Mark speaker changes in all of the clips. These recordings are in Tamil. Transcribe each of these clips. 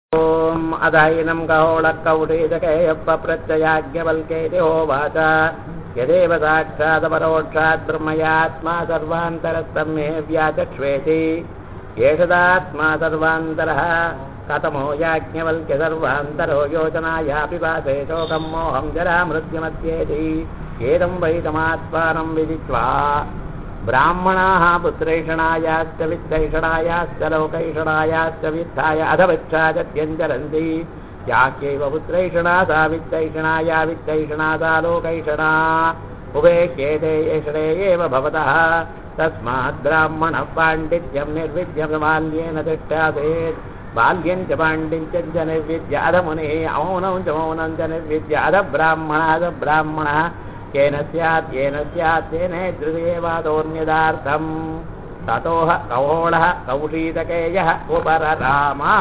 Speaker 1: ॐ अधायिनं गहोळकौटीजकेयप्प प्रत्ययाज्ञवल्केति होवाच यदेव साक्षादपरोक्षात् ब्रह्मयात्मा सर्वान्तरस्तं मे व्याचक्ष्वेति एषदात्मा सर्वान्तरः कथमो याज्ञवल्क्य सर्वान्तरो योजनायापि वासे शोकं मोहं जरामृत्युमत्येति एदं वैतमात्मानं विदित्वा ब्राह्मणाः पुत्रैषणायाश्च वित्तैषणायाश्च लोकैषणायाश्च वित्थाय अधवच्छागत्यञ्चरन्ति याख्यैव पुत्रैषणा सा वित्तैषणा या वित्तैषणा सा लोकैषणा उभे खेदे एषणे एव भवतः तस्मात् ब्राह्मणः पाण्डित्यं निर्विद्यं बाल्येन तिष्ठासेत् बाल्यं च पाण्डित्यं च निर्विद्य अधमुनिः औनं च मौनं च निर्विद्य अधब्राह्मणः अधब्राह्मणः केन स्यात् येन स्यात् तेन दृढेवादोऽन्यदार्थम् ततोः कौहोळः कौशीतकेयः उपररामा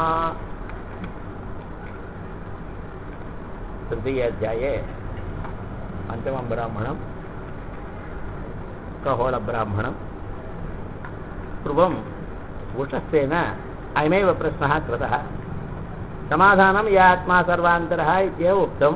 Speaker 1: तृतीयाध्याये पञ्चमं ब्राह्मणं कहोळब्राह्मणं पूर्वम् उषस्तेन अयमेव प्रश्नः कृतः समाधानं या आत्मा सर्वान्तरः इत्येव उक्तम्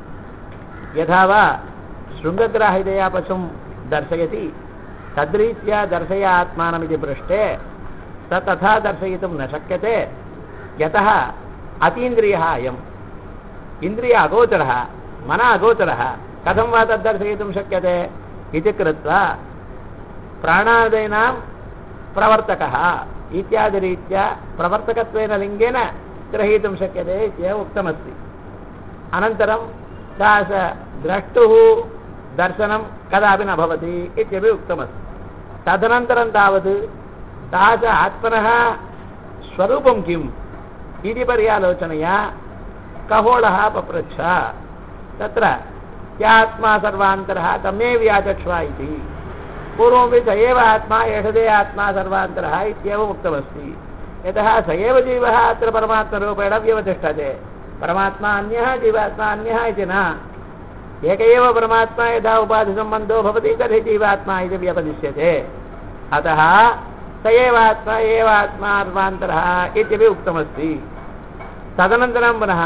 Speaker 1: यथा वा शृङ्गग्राहितया पशुं दर्शयति तद्रीत्या दर्शय आत्मानमिति पृष्टे स तथा दर्शयितुं न शक्यते यतः अतीन्द्रियः अयम् इन्द्रिय अगोचरः मन अगोचरः कथं वा तद्दर्शयितुं शक्यते इति कृत्वा प्राणादीनां प्रवर्तकः इत्यादिरीत्या प्रवर्तकत्वेन लिङ्गेन ग्रहीतुं शक्यते इत्येव उक्तमस्ति अनन्तरं सा स द्रष्टुः दर्शनं कदापि न भवति इत्यपि उक्तमस्ति तदनन्तरं तावत् सा च आत्मनः स्वरूपं किम् इति पर्यालोचनया कहोळः पपृच्छ तत्र यात्मा सर्वान्तरः तमे व्याचक्ष्वा इति पूर्वमपि स एव आत्मा एषदे आत्मा सर्वान्तरः इत्येव उक्तमस्ति यतः स एव जीवः अत्र परमात्मरूपेण व्यवतिष्ठते परमात्मा अन्यः जीवात्मा अन्यः इति न एक एव परमात्मा यदा उपाधिसम्बन्धो भवति तर्हि जीवात्मा इति व्यपदिश्यते अतः स एव आत्मा एव आत्मा सर्वान्तरः इत्यपि उक्तमस्ति तदनन्तरं पुनः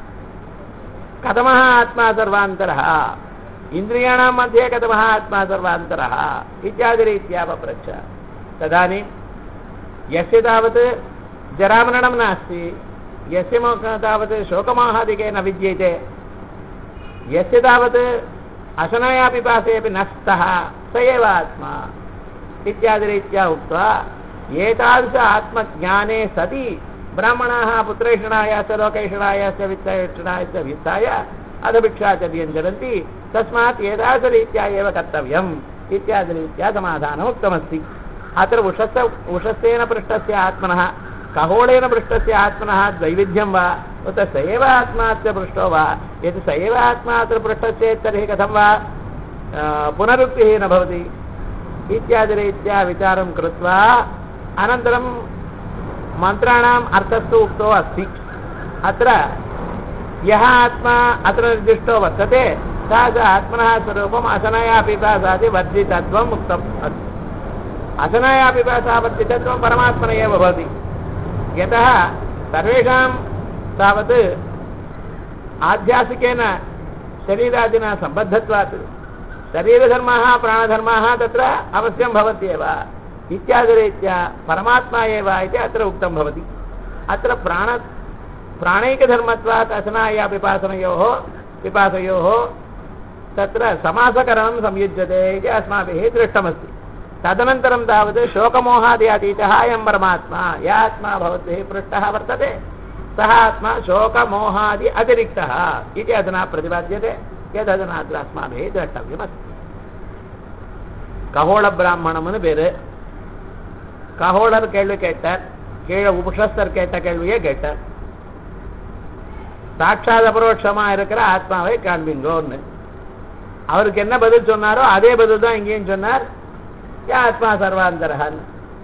Speaker 1: कथमः आत्मा सर्वान्तरः इन्द्रियाणां मध्ये कथमः आत्मा सर्वान्तरः इत्यादिरीत्या पप्रच्छ तदानीं यस्य तावत् जरामरणं नास्ति यस्य तावत् शोकमाहादिके न विद्येते यस्य तावत् अशनया पिपासे अपि न स्तः स एव आत्मा इत्यादिरीत्या उक्त्वा एतादृश आत्मज्ञाने सति ब्राह्मणाः पुत्रैषणायाश्च लोकैषणायाश्च वित्तैषणायाश्च वित्ताय अधभिक्षाचर्यं चरन्ति तस्मात् एतादृशरीत्या एव कर्तव्यम् इत्यादिरीत्या समाधानम् उक्तमस्ति अत्र उषस्य उषस्तेन पृष्टस्य आत्मनः कहोळेन पृष्टस्य आत्मनः द्वैविध्यं वा उत स एव आत्मास्य पृष्टो वा यदि स एव आत्मा अत्र पृष्टश्चेत् तर्हि कथं वा पुनरुक्तिः न भवति इत्यादिरीत्या विचारं कृत्वा अनन्तरं मन्त्राणाम् अर्थस्तु उक्तो अस्ति अत्र यः आत्मा अत्र निर्दिष्टो वर्तते सा च आत्मनः स्वरूपम् असनया पिपासादि वर्जितत्वम् उक्तम् अस्ति असनया पिपासा वर्जितत्वं परमात्मन एव भवति यतः सर्वेषां तावत् आध्यासिकेन शरीरादिना सम्बद्धत्वात् शरीरधर्माः प्राणधर्माः तत्र अवश्यं भवत्येव इत्यादिरीत्या परमात्मा एव इति अत्र उक्तं भवति अत्र प्राण प्राणैकधर्मत्वात् असनाया पिपासनयोः पिपासयोः तत्र समासकरणं संयुज्यते इति अस्माभिः दृष्टमस्ति तदनन्तरं तावत् शोकमोहादि अतीतः अयं परमात्मा य आत्मा भवद्भिः पृष्टः वर्तते सः आत्मा शोकमोहादि अतिरिक्तः इति अधुना प्रतिपाद्यते यदधुना अत्र अस्माभिः द्रष्टव्यमस्ति ககோள பேரு ககோளர் கேள்வி கேட்டார் கீழே உபசஸ்தர் கேட்ட கேள்வியே கேட்டார் சாட்சாத் அபரோட்சமா இருக்கிற ஆத்மாவை காண்பீங்கோன்னு அவருக்கு என்ன பதில் சொன்னாரோ அதே பதில் தான் இங்கேயும் சொன்னார் ஆத்மா சர்வாந்தரகான்னு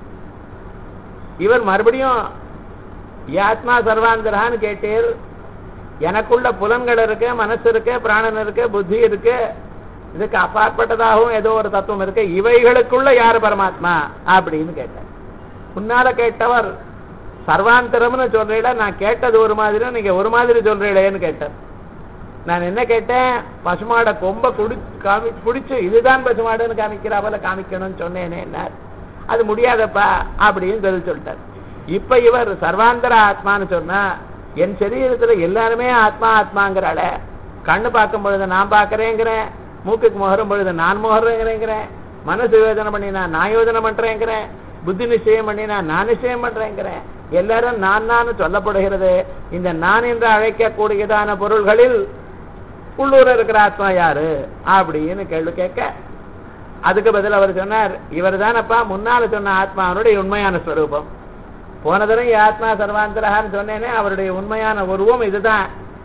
Speaker 1: இவர் மறுபடியும் ஆத்மா சர்வாந்தரகான்னு கேட்டீர் எனக்குள்ள புலன்கள் இருக்கு மனசு இருக்கு பிராணன் இருக்கு புத்தி இருக்கு இதுக்கு அப்பாற்பட்டதாகவும் ஏதோ ஒரு தத்துவம் இருக்கு இவைகளுக்குள்ள யார் பரமாத்மா அப்படின்னு கேட்டார் முன்னால கேட்டவர் சர்வாந்தரம்னு சொல்றீங்களா நான் கேட்டது ஒரு மாதிரி நீங்க ஒரு மாதிரி சொல்றீங்களேன்னு கேட்டேன் நான் என்ன கேட்டேன் பசுமாடை கொம்ப குடி காமி பிடிச்சு இதுதான் பசுமாடுன்னு காமிக்கிறாப்பல காமிக்கணும்னு சொன்னேனே என்ன அது முடியாதப்பா அப்படின்னு சொல்லி சொல்லிட்டார் இப்ப இவர் சர்வாந்தர ஆத்மான்னு சொன்னா என் சரீரத்துல எல்லாருமே ஆத்மா ஆத்மாங்கிறாள கண்ணு பார்க்கும் பொழுது நான் பார்க்கறேங்கிறேன் மூக்குக்கு முகரும் பொழுது நான் முகர்றேங்கிறேங்கிறேன் மனசு யோஜனை பண்ணினா நான் யோஜனை பண்றேங்கிறேன் புத்தி நிச்சயம் பண்ணினா நான் நிச்சயம் பண்றேங்கிறேன் எல்லாரும் நான் நான் சொல்லப்படுகிறது இந்த நான் என்று அழைக்கக்கூடியதான பொருள்களில் உள்ளூர இருக்கிற ஆத்மா யாரு அப்படின்னு கேள்வி கேட்க அதுக்கு பதில் அவர் சொன்னார் இவர் தானப்பா முன்னால சொன்ன ஆத்மாவனுடைய உண்மையான ஸ்வரூபம் போன தடவை ஆத்மா சர்வாந்தரகான்னு சொன்னேனே அவருடைய உண்மையான உருவம் இதுதான்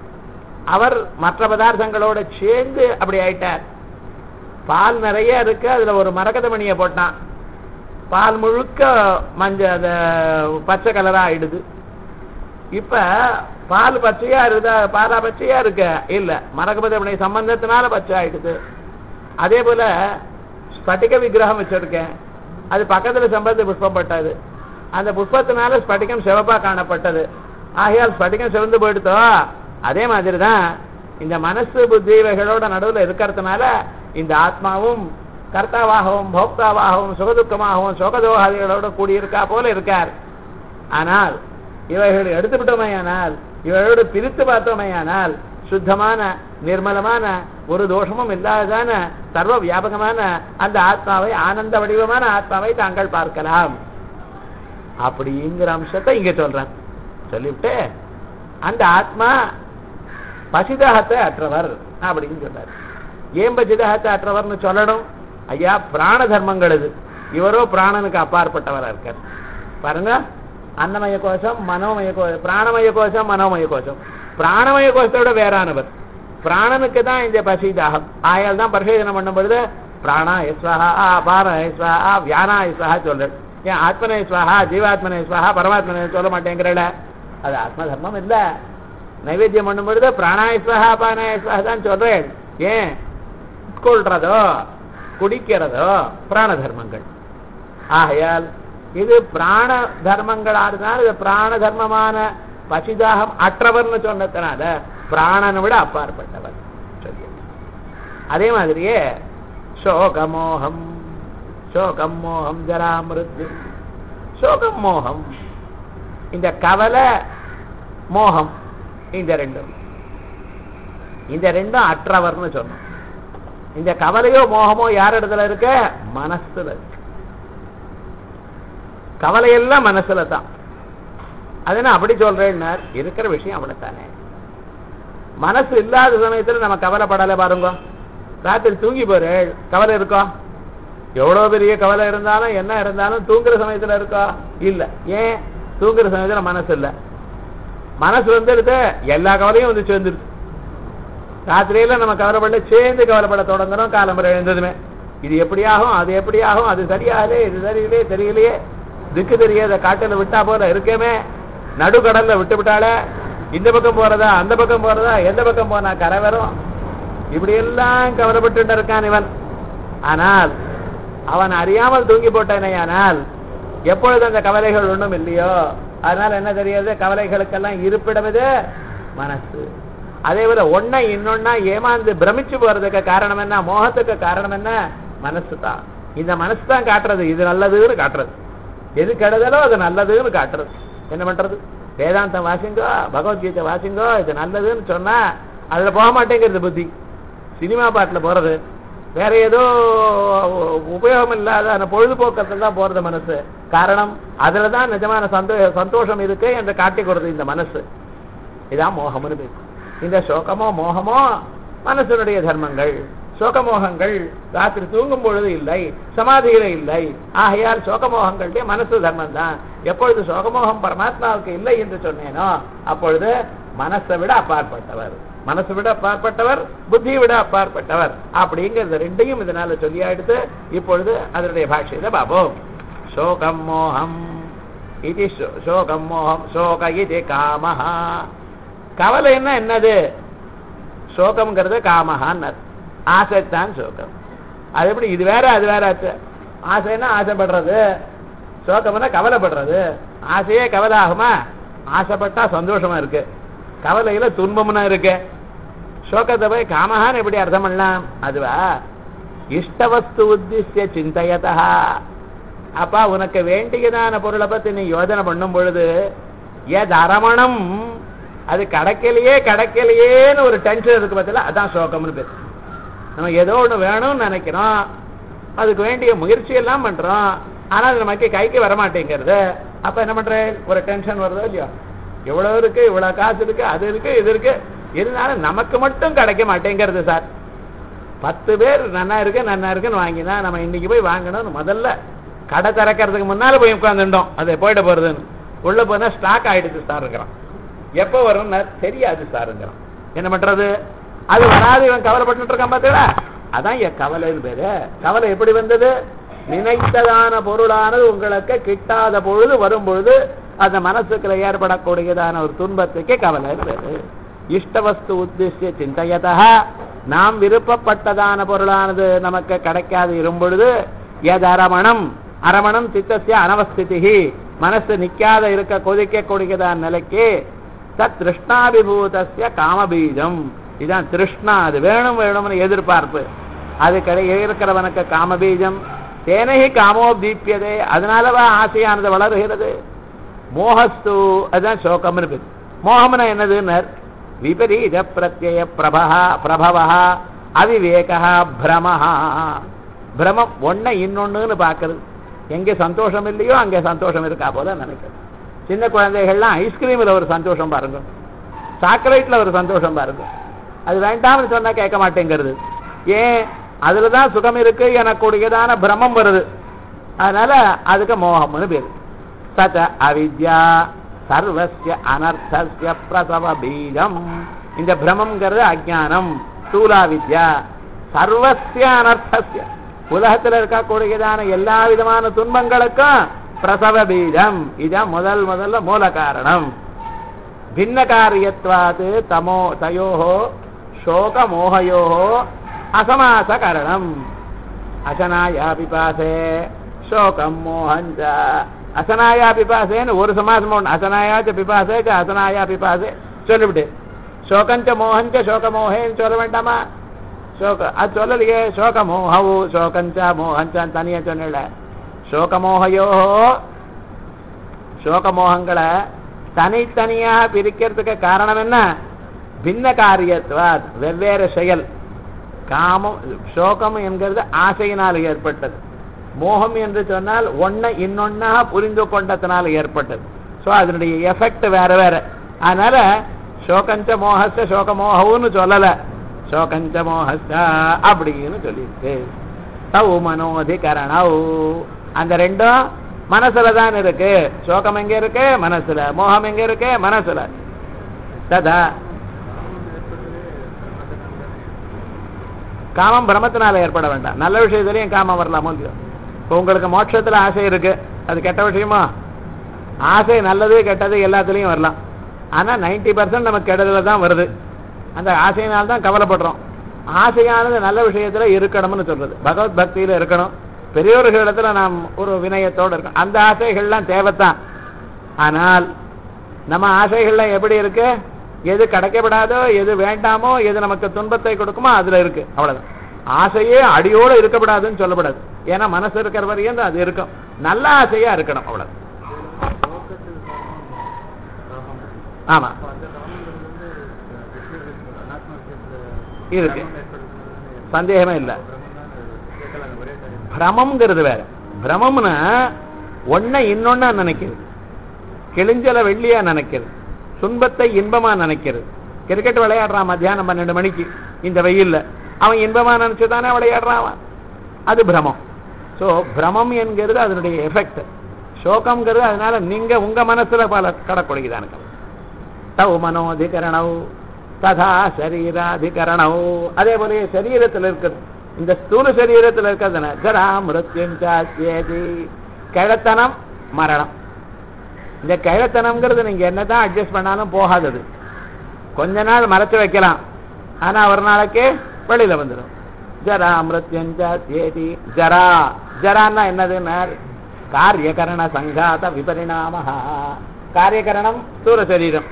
Speaker 1: அவர் மற்ற பதார்த்தங்களோட சேர்ந்து அப்படி ஆயிட்டார் பால் நிறைய இருக்கு அதுல ஒரு மரகத மணியை போட்டான் பால் முழுக்க மஞ்ச அந்த பச்சை கலரா ஆயிடுது இப்ப பால் பச்சையா இருக்குதா பாலா பச்சையா இருக்க இல்ல மரகபத மணி சம்பந்தத்தினால பச்சை ஆயிடுது அதே போல ஸ்பட்டிக விக்கிரகம் வச்சிருக்கேன் அது பக்கத்துல சம்பந்த புஷ்பம் பட்டது அந்த புஷ்பத்தினால ஸ்பட்டிகம் சிவப்பா காணப்பட்டது ஆகையால் ஸ்பட்டிகம் சிவந்து போயிடுதோ அதே மாதிரி தான் இந்த மனசு புத்தி இவைகளோட நடுவில் இருக்கிறதுனால இந்த ஆத்மாவும் கர்த்தாவாகவும் போக்தாவாகவும் சுகதுக்கமாகவும் சுகதோகாதிகளோட கூடியிருக்கா போல இருக்கார் ஆனால் இவைகளை எடுத்துவிட்டோமையானால் இவைகளோடு பிரித்து பார்த்தோமையானால் சுத்தமான நிர்மலமான ஒரு தோஷமும் இல்லாததான சர்வ வியாபகமான அந்த ஆத்மாவை ஆனந்த வடிவமான ஆத்மாவை தாங்கள் பார்க்கலாம் அப்படிங்கிற அம்சத்தை இங்க சொல்றேன் சொல்லிவிட்டு அந்த ஆத்மா பசிதாகத்தை அற்றவர் அப்படின்னு சொன்னார் ஏன் பசிதாகத்தை அற்றவர்னு சொல்லணும் ஐயா பிராண தர்மங்கள் இது இவரோ பிராணனுக்கு அப்பாற்பட்டவரா இருக்கார் பாருங்க அன்னமய கோஷம் மனோமய கோஷம் பிராணமய கோஷம் மனோமய கோஷம் பிராணமய கோஷத்தோட வேறானவர் பிராணனுக்கு தான் இந்த பசி தாகம் ஆயால் தான் பரிசோதனை பண்ணும் பொழுது பிராணா ஸ்வஹா அபார ஸ்வஹா வியானா ஸ்வஹா சொல்றேன் ஏன் ஆத்மனே ஸ்வஹா ஜீவாத்மனே ஸ்வஹா பரமாத்மனே சொல்ல மாட்டேங்கிறல அது ஆத்ம தர்மம் இல்ல நைவேத்தியம் பண்ணும் பொழுது பிராணாய ஸ்வஹா அபானாய ஸ்வஹா தான் சொல்றேன் ஏன் உட்கொள்றதோ குடிக்கிறதோ பிராண தர்மங்கள் ஆகையால் இது பிராண தர்மங்களானதுனால இது பிராண தர்மமான பசிதாகம் அற்றவர்னு சொன்னதுனால பிராணனை விட அப்பாற்பட்டவர் சொல்லி அதே மாதிரியே சோகமோகம் சோகம் மோகம் ஜராமிருத்து சோகம் மோகம் இந்த கவலை மோகம் இந்த ரெண்டும் இந்த ரெண்டும் அற்றவர்னு சொன்னோம் இந்த கவலையோ மோகமோ யார் இடத்துல இருக்க மனசுல இருக்கு கவலையெல்லாம் மனசுல தான் அது என்ன அப்படி சொல்றேன்னார் இருக்கிற விஷயம் அவ்வளவுதானே மனசு இல்லாத சமயத்துல நம்ம கவலைப்படலை பாருங்க ராத்திரி தூங்கி போற கவலை இருக்கோ எவ்வளவு பெரிய கவலை இருந்தாலும் என்ன இருந்தாலும் தூங்குற சமயத்துல இருக்கோ இல்ல ஏன் தூங்குற சமயத்துல மனசு இல்ல மனசு வந்துடுது எல்லா கவலையும் வந்து சேர்ந்துருது ராத்திரியில நம்ம கவலைப்பட சேர்ந்து கவலைப்பட தொடங்குறோம் காலம்பரை எழுந்ததுமே இது எப்படியாகும் அது எப்படியாகும் அது சரியாகலே இது சரியிலே தெரியலையே திக்கு தெரியாத காட்டுல விட்டா போல இருக்கேமே நடுக்கடல்ல விட்டு விட்டால இந்த பக்கம் போறதா அந்த பக்கம் போறதா எந்த பக்கம் போனா கரை வரும் இப்படி எல்லாம் கவலைப்பட்டு இருக்கான் இவன் ஆனால் அவன் அறியாமல் தூங்கி போட்டானேயானால் எப்பொழுது அந்த கவலைகள் ஒன்றும் இல்லையோ அதனால என்ன தெரியாது கவலைகளுக்கெல்லாம் இருப்பிடம் இது மனசு அதே போல ஒன்ன இன்னொன்னா ஏமாந்து பிரமிச்சு போறதுக்கு காரணம் என்ன மோகத்துக்கு காரணம் என்ன மனசு தான் இந்த மனசு தான் காட்டுறது இது நல்லதுன்னு காட்டுறது எது கெடுதலோ அது நல்லதுன்னு காட்டுறது என்ன பண்றது வேதாந்தம் வாசிங்கோ பகவத்கீதை வாசிங்கோ இது நல்லதுன்னு சொன்னா அதுல போக மாட்டேங்கிறது புத்தி சினிமா பாட்டுல போறது வேற ஏதோ உபயோகம் இல்லாத அந்த பொழுதுபோக்கத்தில் தான் போறது மனசு காரணம் அதுலதான் நிஜமான சந்தோ சந்தோஷம் இருக்கு என்று காட்டிக் கொடுறது இந்த மனசு இதான் மோகம்னு பேரு இந்த சோகமோ மோகமோ மனசனுடைய தர்மங்கள் சோகமோகங்கள் ராத்திரி தூங்கும் பொழுது இல்லை சமாதியில இல்லை ஆகையால் சோகமோகங்களுடைய மனசு தர்மம் தான் எப்பொழுது சோகமோகம் பரமாத்மாவுக்கு இல்லை என்று சொன்னேனோ அப்பொழுது மனசை விட அப்பாற்பட்டவர் மனசு விட அப்பாற்பட்டவர் புத்தியை விட அப்பாற்பட்டவர் அப்படிங்கிறது ரெண்டையும் இதனால சொல்லி எடுத்து இப்பொழுது அதனுடைய பாஷையில பாபோம் சோகம் மோகம் இது சோகம் மோகம் சோக இது காமஹா கவலைன்னா என்னது சோகம்ங்கிறது காமஹான்னு ஆசைத்தான் சோகம் அது எப்படி இது வேற அது வேற ஆச்சு ஆசைன்னா ஆசைப்படுறது சோகம்னா கவலைப்படுறது ஆசையே கவலை ஆகுமா ஆசைப்பட்டா சந்தோஷமா இருக்கு கவலையில துன்பம்னா இருக்கு சோகத்தை போய் காமஹான்னு எப்படி அர்த்தம் பண்ணலாம் அதுவா இஷ்டவஸ்து உத்திசிய சிந்தையதா அப்பா உனக்கு வேண்டியதான பொருளை பத்தி நீ யோஜனை பண்ணும் பொழுது எது அரமணம் அது கிடைக்கலையே கிடைக்கலையேன்னு ஒரு டென்ஷன் இருக்கு பார்த்தீங்களா அதான் சோகம்னு பேர் நம்ம ஏதோ ஒண்ணு வேணும்னு நினைக்கிறோம் அதுக்கு வேண்டிய முயற்சி எல்லாம் பண்றோம் ஆனா அது நமக்கு கைக்கு வர மாட்டேங்கிறது அப்ப என்ன பண்ற ஒரு டென்ஷன் வருதோ இல்லையோ இவ்வளவு இருக்கு இவ்வளவு காசு இருக்கு அது இருக்கு இது இருக்கு இருந்தாலும் நமக்கு மட்டும் கிடைக்க மாட்டேங்கிறது சார் பத்து பேர் நன்னா இருக்கு நன்னா இருக்குன்னு வாங்கினா நம்ம இன்னைக்கு போய் வாங்கணும்னு முதல்ல கடை திறக்கிறதுக்கு முன்னால போய் உட்காந்துட்டோம் அது போயிட போறதுன்னு உள்ள போனா ஸ்டாக் ஆயிடுச்சு சார் இருக்கிறான் எப்போ வரும்னு தெரியாது சாருங்கிறான் என்ன பண்றது அது வராது இவன் கவலைப்பட்டு இருக்கான் பார்த்தீங்களா அதான் என் கவலைன்னு பேரு கவலை எப்படி வந்தது நினைத்ததான பொருளானது உங்களுக்கு கிட்டாத பொழுது வரும் பொழுது அந்த மனசுக்குள்ள ஏற்படக்கூடியதான ஒரு துன்பத்துக்கு கவலைன்னு பேரு இஷ்டவஸ்து உத்திஷ்ய சிந்தையதா நாம் விருப்பப்பட்டதான பொருளானது நமக்கு கிடைக்காது இரும்பொழுது எது அரமணம் அரமணம் சித்தசிய அனவஸ்திதி மனசு நிக்காத இருக்க கொதிக்க கூடியதான நிலைக்கு தத் திருஷ்ணாபிபூதசிய காமபீஜம் இதான் திருஷ்ணா அது வேணும் வேணும்னு எதிர்பார்ப்பு அது கிடை இருக்கிறவனுக்கு காமபீஜம் தேனகி காமோ தீப்பியதே அதனாலவா ஆசையானது வளருகிறது மோகஸ்து அதுதான் சோகம்னு பேர் மோகம்னா என்னதுன்னர் விபரீத பிரத்யய பிரபா பிரபவா அவிவேகா பிரமஹா பிரமம் ஒன்ன இன்னொன்னுன்னு பார்க்கறது எங்கே சந்தோஷம் இல்லையோ அங்கே சந்தோஷம் இருக்கா போல நினைக்கிறது சின்ன குழந்தைகள்லாம் ஐஸ்கிரீமில் ஒரு சந்தோஷம் பாருங்க சாக்லேட்ல ஒரு சந்தோஷம் பாருங்க அது வேண்டாம்னு சொன்னா கேட்க மாட்டேங்கிறது ஏன் அதுல தான் சுகம் இருக்கு எனக்கூடியதான பிரமம் வருது அதனால அதுக்கு மோகம்னு பேரு சத அவித்யா சர்வசிய அனர்த்தசிய பிரசவ பீஜம் இந்த பிரமம்ங்கிறது அஜானம் ஸ்தூலா வித்யா சர்வசிய அனர்த்தசிய உலகத்துல இருக்கக்கூடியதான எல்லா விதமான துன்பங்களுக்கும் பிரசவ பீஜம் இதான் முதல் முதல்ல மூல காரணம் பின்ன காரியத்வாத் தமோ தயோஹோ சோக மோகயோஹோ அசமாச காரணம் அசனாயா பிபாசே சோகம் மோகஞ்ச அசனாயா பிபாசேன்னு ஒரு சமாசம் ஒன்று அசனாயாச்ச பிபாசே ச அசனாயா பிபாசே சொல்லிவிட்டு சோகஞ்ச மோகஞ்ச சோக மோகேன்னு சொல்ல வேண்டாமா சோக அது சொல்லலையே சோக மோகவு சோகஞ்ச மோகஞ்ச தனியா சொன்னல சோகமோகையோ சோகமோகங்களை தனித்தனியா பிரிக்கிறதுக்கு காரணம் என்ன பின்ன காரியத்துவாத் வெவ்வேறு செயல் காமம் சோகம் என்கிறது ஆசையினால் ஏற்பட்டது மோகம் என்று சொன்னால் ஒன்ன இன்னொன்னாக புரிந்து கொண்டதனால் ஏற்பட்டது ஸோ அதனுடைய எஃபெக்ட் வேற வேற அதனால சோகஞ்ச மோகஸ்த சோகமோகவுன்னு சொல்லல சோகஞ்ச மோகஸ்த அப்படின்னு சொல்லியிருக்கு தவு மனோதிகரணவு அந்த ரெண்டும் மனசுல தான் இருக்கு சோகம் எங்க இருக்கு மனசுல மோகம் எங்க இருக்கு மனசுல ததா காமம் பிரமத்தினால ஏற்பட வேண்டாம் நல்ல விஷயத்துலயும் காமம் வரலாமோ இல்லையோ இப்போ உங்களுக்கு மோட்சத்துல ஆசை இருக்கு அது கெட்ட விஷயமா ஆசை நல்லது கெட்டது எல்லாத்துலயும் வரலாம் ஆனா நைன்டி பர்சன்ட் நமக்கு கெடுதல தான் வருது அந்த ஆசையினால தான் கவலைப்படுறோம் ஆசையானது நல்ல விஷயத்துல இருக்கணும்னு சொல்றது பகவத் பக்தியில இருக்கணும் பெரியோர்களிடத்துல நாம் ஒரு வினயத்தோடு இருக்கணும் அந்த ஆசைகள்லாம் தேவைத்தான் ஆனால் நம்ம ஆசைகள்லாம் எப்படி இருக்கு எது கிடைக்கப்படாதோ எது வேண்டாமோ எது நமக்கு துன்பத்தை கொடுக்குமோ அதுல இருக்கு அவ்வளவுதான் ஆசையே அடியோடு இருக்கப்படாதுன்னு சொல்லப்படாது ஏன்னா மனசு இருக்கிற வரையும் அது இருக்கும் நல்ல ஆசையா இருக்கணும் அவ்வளவு ஆமா இருக்கு சந்தேகமே இல்லை பிரமம்ங்கிறது வேற பிரமம்னா ஒன்ன இன்னொன்னா நினைக்கிறது கிழிஞ்சல வெள்ளியா நினைக்கிறது துன்பத்தை இன்பமா நினைக்கிறது கிரிக்கெட் விளையாடுறான் மத்தியானம் பன்னெண்டு மணிக்கு இந்த வெயில்ல அவன் இன்பமா நினைச்சுதானே விளையாடுறான் அவன் அது பிரமம் ஸோ பிரமம் என்கிறது அதனுடைய எஃபெக்ட் சோகம்ங்கிறது அதனால நீங்க உங்க மனசுல பல கடக்கூடியதானுங்க தவ் மனோதிகரணவு ததா சரீராதிகரணவு அதே போல சரீரத்தில் இருக்குது இந்த ஸ்தூல சரீரத்தில் இருக்கிறதுன ஜரா மிருத்யுஞ்சாசியதி கிழத்தனம் மரணம் இந்த கிழத்தனம்ங்கிறது நீங்க என்னதான் அட்ஜஸ்ட் பண்ணாலும் போகாதது கொஞ்ச நாள் மறைச்சு வைக்கலாம் ஆனா ஒரு நாளைக்கு வெளியில வந்துடும் ஜரா மிருத்யுஞ்சாசியதி ஜரா ஜரான்னா என்னதுன்னா காரியகரண சங்காத விபரிணாம காரியகரணம் ஸ்தூல சரீரம்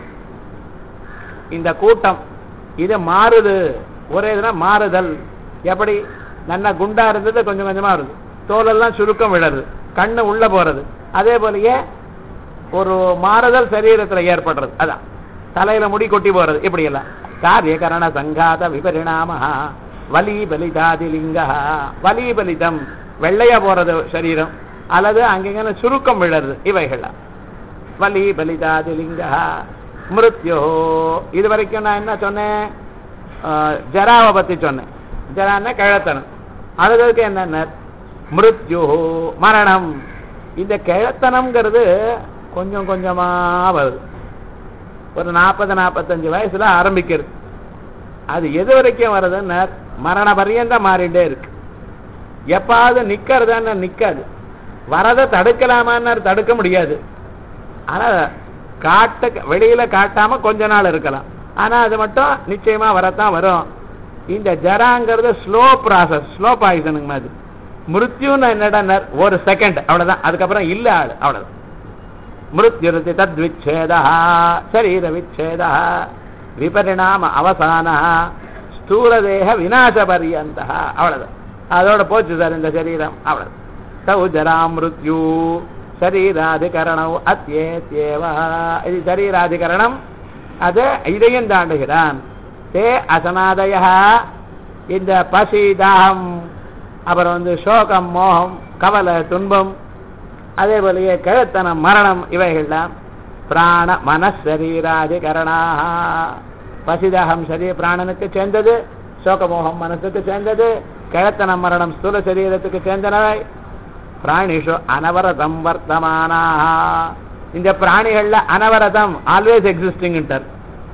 Speaker 1: இந்த கூட்டம் இது மாறுது ஒரே இதுனா மாறுதல் எப்படி நல்லா குண்டா இருந்தது கொஞ்சம் கொஞ்சமா வருது தோலெல்லாம் சுருக்கம் விழறது கண்ணு உள்ள போறது அதே போலயே ஒரு மாறுதல் சரீரத்துல ஏற்படுறது அதான் தலையில முடி கொட்டி போறது இப்படி எல்லாம் காரியகரண சங்காத விபரிணாம வலி பலிதாதி லிங்க வலி பலிதம் வெள்ளையா போறது சரீரம் அல்லது அங்கங்க சுருக்கம் விழறது இவைகள்லாம் வலி பலிதாதி லிங்க மிருத்யோ இது வரைக்கும் நான் என்ன சொன்னேன் ஆஹ், ஜராவை பத்தி சொன்னேன் ஜரான்னா கிழத்தனம் அடுத்ததுக்கு என்ன மிருத்யு மரணம் இந்த கிழத்தனம்ங்கிறது கொஞ்சம் கொஞ்சமா வருது ஒரு நாற்பது நாற்பத்தஞ்சு வயசுல ஆரம்பிக்கிறது அது எது வரைக்கும் வருதுன்னு மரண பரியந்தம் மாறிட்டே இருக்கு எப்பாவது நிக்கிறதான்னு நிக்காது வரதை தடுக்கலாமான்னு தடுக்க முடியாது ஆனா காட்ட வெளியில காட்டாம கொஞ்ச நாள் இருக்கலாம் ஆனா அது மட்டும் நிச்சயமா வரத்தான் வரும் இந்த ஜராங்கிறது ஸ்லோ ப்ராசஸ் ஸ்லோ பாய்சனுங்க மாதிரி மிருத்யுன்னு என்னடா ஒரு செகண்ட் அவ்வளவுதான் அதுக்கப்புறம் இல்ல ஆளு அவ்வளவுதான் மிருத்யுருதி தத்விச்சேதா சரீர விச்சேதா விபரிணாம அவசான ஸ்தூலதேக விநாச பரியந்த அவ்வளவுதான் அதோட போச்சு சார் இந்த சரீரம் அவ்வளவு தௌ ஜரா மிருத்யு சரீராதிகரணம் அத்தியேத்யேவ இது சரீராதிகரணம் அது இதையும் தாண்டுகிறான் தே அசனாதய இந்த பசி தாகம் அப்புறம் வந்து சோகம் மோகம் கவலை துன்பம் அதே போலயே கிழத்தனம் மரணம் இவைகள்லாம் பிராண மனசரீராதிகரணாக பசிதாகம் சரீர பிராணனுக்கு சேர்ந்தது சோகமோகம் மனசுக்கு சேர்ந்தது கிழத்தனம் மரணம் ஸ்தூல சரீரத்துக்கு சேர்ந்தனவை பிராணிஷு அனவரதம் வர்த்தமானாக இந்த பிராணிகள்ல அனவரதம் ஆல்வேஸ் எக்ஸிஸ்டிங்ட்டார்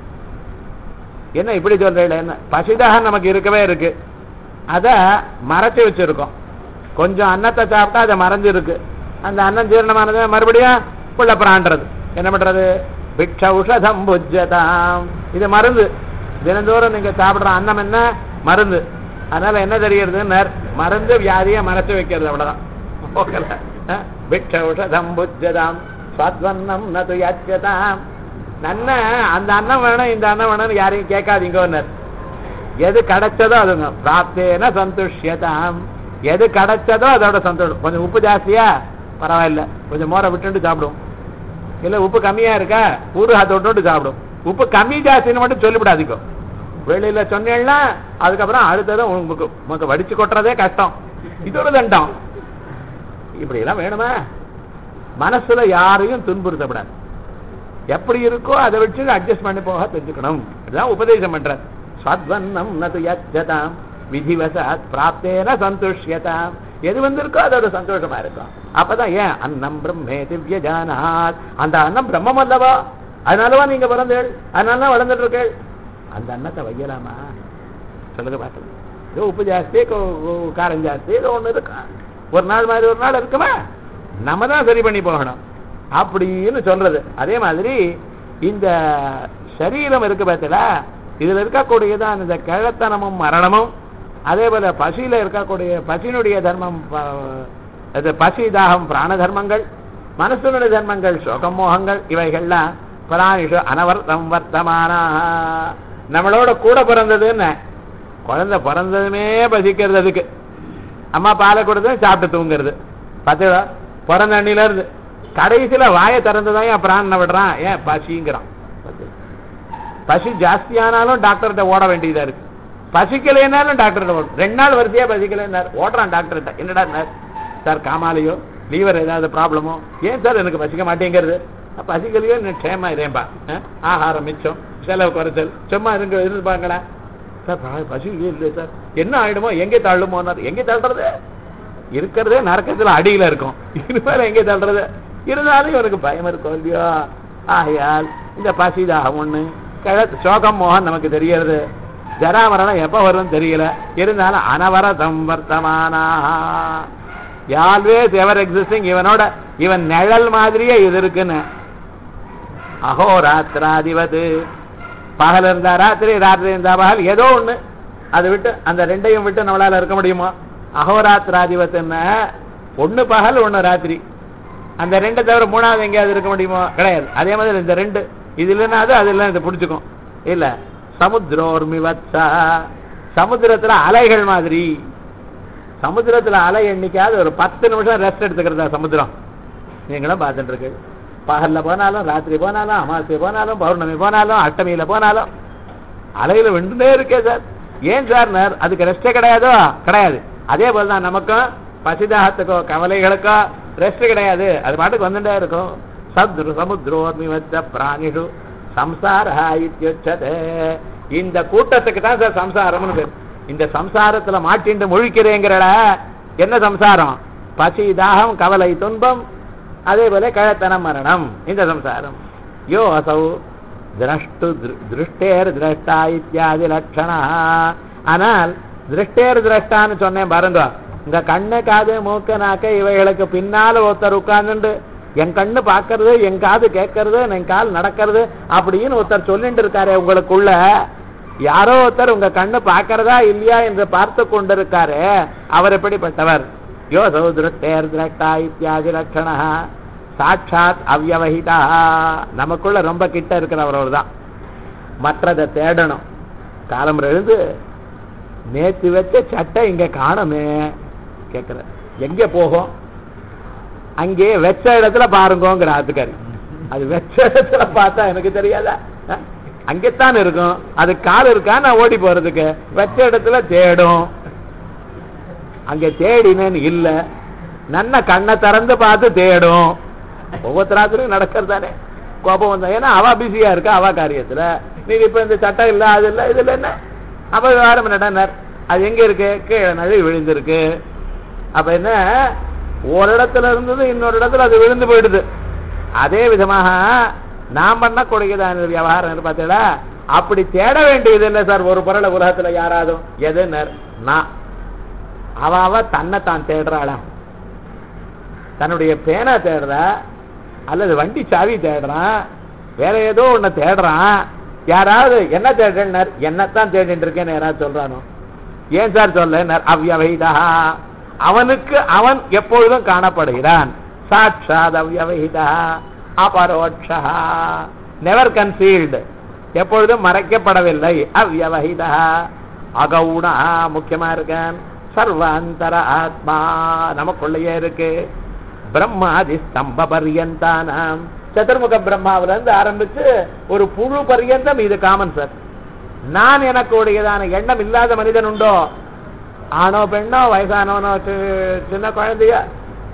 Speaker 1: என்ன இப்படி சொல்றீங்களே என்ன பசிதாகம் நமக்கு இருக்கவே இருக்கு அத மறைச்சு வச்சிருக்கோம் கொஞ்சம் அன்னத்தை சாப்பிட்டா அதை மறைஞ்சு இருக்கு அந்த அன்னம் ஜீரணமானது மறுபடியும் புள்ள பிராண்டது என்ன பண்றது பிக்ஷ உஷதம் புஜ்ஜதாம் இது மருந்து தினந்தோறும் நீங்க சாப்பிடுற அன்னம் என்ன மருந்து அதனால என்ன தெரிகிறது மருந்து வியாதியை மறைச்சு வைக்கிறது அவ்வளவுதான் ஓகேல பிக்ஷ உஷதம் புஜ்ஜதாம் ஸ்வத்வன்னம் நது யாச்சதாம் நன்ன அந்த அன்னம் வேணும் இந்த அன்னம் வேணும்னு யாரையும் கேட்காதீங்கன்னார் எது கிடைச்சதோ அதுங்க பிராப்தேன சந்துஷ்யதாம் எது கிடைச்சதோ அதோட சந்தோஷம் கொஞ்சம் உப்பு ஜாஸ்தியா பரவாயில்ல கொஞ்சம் மோரை விட்டுட்டு சாப்பிடும் இல்ல உப்பு கம்மியா இருக்கா ஊறுகாய் தொட்டு சாப்பிடும் உப்பு கம்மி ஜாஸ்தின்னு மட்டும் சொல்லிவிடாதீங்க வெளியில சொன்னேன்னா அதுக்கப்புறம் அடுத்தது உங்களுக்கு உங்களுக்கு வடிச்சு கொட்டுறதே கஷ்டம் இது ஒரு தண்டம் இப்படி எல்லாம் வேணுமா மனசுல யாரையும் துன்புறுத்தப்படாது எப்படி இருக்கோ அதை வச்சு அட்ஜஸ்ட் பண்ணி போக தெரிஞ்சுக்கணும் இதுதான் உபதேசம் பண்ற சத்வன்னம் நது யஜதாம் விதிவசாத் பிராப்தேன சந்துஷ்யதாம் எது வந்திருக்கோ அதோட சந்தோஷமா இருக்கும் அப்பதான் ஏன் அன்னம் பிரம்மே திவ்ய ஜானாத் அந்த அன்னம் பிரம்மம் அல்லவா அதனாலவா நீங்க பிறந்தேள் அதனால வளர்ந்துட்டு இருக்கேள் அந்த அன்னத்தை வையலாமா சொல்லுங்க பார்க்கலாம் ஏதோ உப்பு ஜாஸ்தி கொ- கொ- காரம் ஜாஸ்தி ஏதோ ஒண்ணு இருக்கும் ஒரு நாள் மாதிரி ஒரு நாள் இருக்குமா நம்ம தான் சரி பண்ணி போகணும் அப்படின்னு சொல்றது அதே மாதிரி இந்த சரீரம் இருக்கு பார்த்தீங்களா இதுல இருக்கக்கூடியதான் இந்த கிழத்தனமும் மரணமும் அதே போல பசியில இருக்கக்கூடிய பசியினுடைய தர்மம் ப- அது பசி தாகம் பிராண தர்மங்கள் மனசுனுடைய தர்மங்கள் சோகம் மோகங்கள் இவைகள்லாம் பிராணிஷு அனவர்த்தம் வர்த்தமான நம்மளோட கூட பிறந்ததுன்னு குழந்தை பிறந்ததுமே பசிக்கிறது அதுக்கு அம்மா பாலை கொடுத்து சாப்பிட்டு தூங்குறது பார்த்தீங்களா பிறந்த அண்ணில இருந்து கடைசியில வாயை திறந்துதான் என் பிராணனை விடுறான் ஏன் பசிங்கிறான் பாத்தீங்களா? பசி ஜாஸ்தியானாலும் டாக்டர்கிட்ட ஓட வேண்டியதா இருக்கு பசிக்கலைனாலும் டாக்டர்கிட்ட ஓடும் ரெண்டு நாள் வரிசையா பசிக்கலைன்னார் ஓடுறான் டாக்டர்கிட்ட என்னடா சார் காமாலையோ லீவர் ஏதாவது ப்ராப்ளமோ ஏன் சார் எனக்கு பசிக்க மாட்டேங்கிறது பசிக்கலையோ நீ க்ஷேமா இருப்பா ஆகாரம் மிச்சம் செலவு குறைச்சல் சும்மா இருங்க இருப்பாங்களா சார் ப- பசி இல்லை சார் என்ன ஆயிடுமோ எங்கே தள்ளுமோன்னார் எங்கே தள்ளுறது இருக்கிறதே நரக்கத்துல அடியில இருக்கும் இனிமேல் எங்கே தள்ளுறது இருந்தாலும் இவனுக்கு பயம் இருக்கும் இல்லையோ ஆகையால் இந்த பசிதாகம் ஒண்ணு கிழ சோகம் மோகன் நமக்கு தெரியறது ஜராமரணம் எப்ப வரும்னு தெரியல இருந்தாலும் அனவரதம் வர்த்தமானா ஆல்வேஸ் எவர் எக்ஸிஸ்டிங் இவனோட இவன் நிழல் மாதிரியே இது இருக்குன்னு அகோராத்திராதிபது பகல் இருந்தா ராத்திரி ராத்திரி இருந்தா பகல் ஏதோ ஒண்ணு அதை விட்டு அந்த ரெண்டையும் விட்டு நம்மளால இருக்க முடியுமா அகோராத்திராதிபத்துன்னா ஒண்ணு பகல் ஒண்ணு ராத்திரி அந்த ரெண்டை தவிர மூணாவது எங்கேயாவது இருக்க முடியுமோ கிடையாது அதே மாதிரி இந்த ரெண்டு இது இல்லைன்னா அது அது இல்லைன்னா இது பிடிச்சிக்கும் இல்ல சமுத்திரோர்மிவத்சா சமுத்திரத்துல அலைகள் மாதிரி சமுத்திரத்துல அலை எண்ணிக்காவது ஒரு பத்து நிமிஷம் ரெஸ்ட் எடுத்துக்கிறதா சமுத்திரம் நீங்களும் பார்த்துட்டு இருக்கு பகல்ல போனாலும் ராத்திரி போனாலும் அமாவாசை போனாலும் பௌர்ணமி போனாலும் அஷ்டமியில போனாலும் அலையில வெண்டுனே இருக்கே சார் ஏன் சார் நேர் அதுக்கு ரெஸ்டே கிடையாதோ கிடையாது அதே போல தான் நமக்கும் பசிதாகத்துக்கோ கவலைகளுக்கோ ரெஸ்ட் கிடையாது அது பாட்டுக்கு வந்துட்டே இருக்கும் சத்ரு சமுத்ரோர்மிவத்த பிராணிடு சம்சாரா இத்தியுச்சதே இந்த கூட்டத்துக்கு தான் சார் சம்சாரம்னு பேர் இந்த சம்சாரத்துல மாட்டிண்டு முழிக்கிறேங்கிறட என்ன சம்சாரம் பசி தாகம் கவலை துன்பம் அதே போல கழத்தனம் மரணம் இந்த சம்சாரம் யோ அசௌ திரஷ்டு திருஷ்டேர் திரஷ்டா இத்தியாதி லட்சணா ஆனால் திருஷ்டேர் திரஷ்டான்னு சொன்னேன் பாருங்க இந்த கண்ணு காது மூக்கு நாக்கு இவைகளுக்கு பின்னால ஒருத்தர் உட்கார்ந்துண்டு என் கண்ணு பார்க்கறது என் காது கேட்கறது என் கால் நடக்கிறது அப்படின்னு ஒருத்தர் சொல்லிட்டு இருக்காரு உங்களுக்குள்ள யாரோ ஒருத்தர் உங்க கண்ணு பார்க்கறதா இல்லையா என்று பார்த்து கொண்டிருக்காரு அவர் எப்படிப்பட்டவர் யோ சௌதிருஷ்டேர் திரஷ்டா இத்தியாதி லட்சணா சாட்சாத் அவ்யவஹிதா நமக்குள்ள ரொம்ப கிட்ட இருக்கிறவர் அவர் தான் மற்றதை தேடணும் காலம் எழுந்து நேத்து வச்ச சட்டை இங்க காணுமே கேக்குற எங்க போகும் அங்கே வெச்ச இடத்துல பாருங்கோங்கிற ஆத்துக்காரி அது வெச்ச இடத்துல பார்த்தா எனக்கு தெரியாதா அஹ்? அங்கேத்தான் இருக்கும் அது கால் இருக்கா நான் ஓடி போறதுக்கு வெச்ச இடத்துல தேடும் அங்க தேடினேன்னு இல்ல நன்ன கண்ணை திறந்து பார்த்து தேடும் ஒவ்வொருத்தராத்திரம் நடக்கிறது தானே கோபம் வந்தா ஏன்னா அவ பிஸியா இருக்கா அவ காரியத்துல நீ இப்ப இந்த சட்டம் இல்ல அது இல்ல இதுல என்ன அப்ப விவகாரம் நடனர் அது எங்க இருக்கு கீழே நழுவி விழுந்திருக்கு அப்ப என்ன ஒரு இடத்துல இருந்தது இன்னொரு இடத்துல அது விழுந்து போயிடுது அதே விதமாக நான் பண்ண கொடுக்குதான் விவகாரம் பார்த்தீங்களா அப்படி தேட வேண்டியது இல்லை சார் ஒரு பொருளை உலகத்துல யாராதும் எதுனர் நான் அவ அவ தன்னை தான் தேடுறாளா தன்னுடைய பேனா தேடுறா அல்லது வண்டி சாவி தேடுறான் வேற ஏதோ ஒண்ணு தேடுறான் யாராவது என்ன தேடுறார் என்னத்தான் தேடிட்டு இருக்கேன்னு யாராவது சொல்றானோ ஏன் சார் சொல்ல அவ்யவஹிதா அவனுக்கு அவன் எப்பொழுதும் காணப்படுகிறான் சாட்சாத் அவ்யவஹிதா அபரோட்சா நெவர் கன்சீல்டு எப்பொழுதும் மறைக்கப்படவில்லை அவ்யவஹிதா அகவுணா முக்கியமா இருக்கான் சர்வாந்தர ஆத்மா நமக்குள்ளேயே இருக்கு பிரம்மாதி ஸ்தம்ப பரியந்தானாம் சதுர்முக பிரம்மாவில இருந்து ஆரம்பிச்சு ஒரு புழு பரியந்தம் இது காமன் சார் நான் எனக்கு உடையதான எண்ணம் இல்லாத மனிதன் உண்டோ ஆணோ பெண்ணோ வயசானவனோ சி- சின்ன குழந்தையோ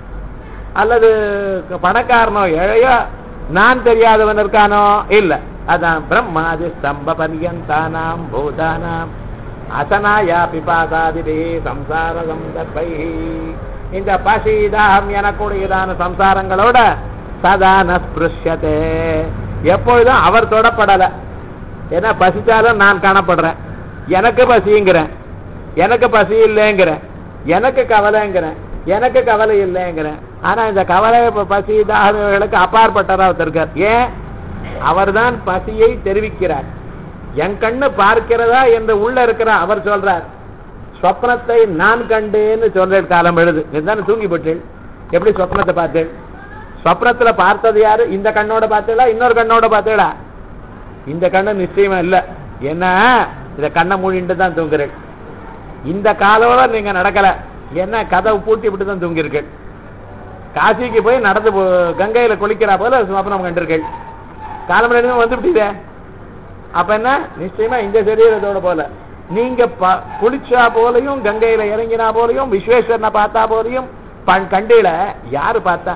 Speaker 1: அல்லது பணக்காரனோ ஏழையோ நான் தெரியாதவன் இருக்கானோ இல்ல அதான் பிரம்மாதி ஸ்தம்ப பரியந்தானாம் பூதானாம் அசனாயா பிபாசாதிபி சம்சார சந்தர்ப்பை இந்த பசி தாகம் எனக்குடையதான சம்சாரங்களோட சதா நஸ்பிருஷ்யத்தே எப்பொழுதும் அவர் தொடப்படல ஏன்னா பசிச்சாலும் நான் காணப்படுறேன் எனக்கு பசிங்கிறேன் எனக்கு பசி இல்லைங்கிறேன் எனக்கு கவலைங்கிறேன் எனக்கு கவலை இல்லைங்கிறேன் ஆனா இந்த கவலை ப- பசி தாகங்களுக்கு அப்பாற்பட்டதா ஒருத்தர் இருக்கார் ஏன் அவர்தான் பசியை தெரிவிக்கிறார் என் கண்ணு பார்க்கிறதா என்று உள்ள இருக்கிற அவர் சொல்றார் சொப்னத்தை நான் கண்டேன்னு சொல்ற காலம் எழுது இதுதானே தூங்கி போட்டேன் எப்படி சொப்னத்தை பார்த்தேன் சொப்னத்துல பார்த்தது யாரு இந்த கண்ணோட பார்த்தீங்களா இன்னொரு கண்ணோட பார்த்தீங்களா இந்த கண்ணு நிச்சயமா இல்ல ஏன்னா இந்த கண்ணை மூடிட்டு தான் தூங்குறேன் இந்த காலோட நீங்க நடக்கல என்ன கதவு பூட்டி விட்டு தான் தூங்கியிருக்கேன் காசிக்கு போய் நடந்து போ- கங்கையில குளிக்கிறா போல சொப்னம் கண்டிருக்கேன் காலம் ரெண்டுமே வந்து விட்டீதே அப்ப என்ன நிச்சயமா இந்த சரீரத்தோட போல நீங்க ப- குளிச்சா போலையும் கங்கையில இறங்கினா போலையும் விஸ்வேஸ்வரனை பார்த்தா போலையும் பண் கண்டில யாரு பார்த்தா